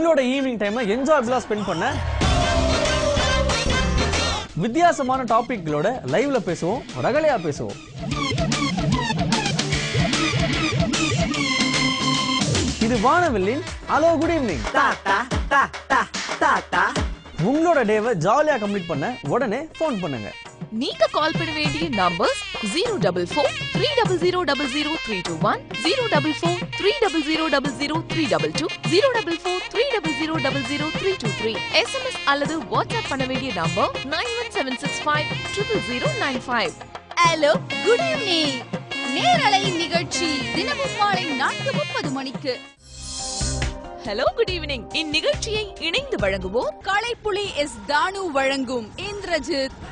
உங்களோட ஈவினிங் டைமை என்ஜாயபிளா ஸ்பெண்ட் பண்ண வித்தியாசமான டாபிக்களோட லைவ்ல பேசுவோம் ரகலையா பேசுவோம் இது வானவில்லின் ஹலோ குட் ஈவினிங் உங்களோட டேவை ஜாலியா கம்ப்ளீட் பண்ண உடனே ஃபோன் பண்ணுங்க நீங்க கால் பண்ண வேண்டிய numbers zero double four three double zero double zero three two one zero double four three double zero double zero three double two zero double four three double zero double zero three two three SMS அல்லது WhatsApp பண்ண வேண்டிய number nine one seven six five triple zero nine five hello good evening நேரலை நிகழ்ச்சி தினமும் மாலை நான்கு முப்பது மணிக்கு ஹலோ குட் ஈவினிங் இந்நிகழ்ச்சியை இணைந்து வழங்குவோம் கலைப்புலி எஸ் தானு வழங்கும் இந்திரஜித்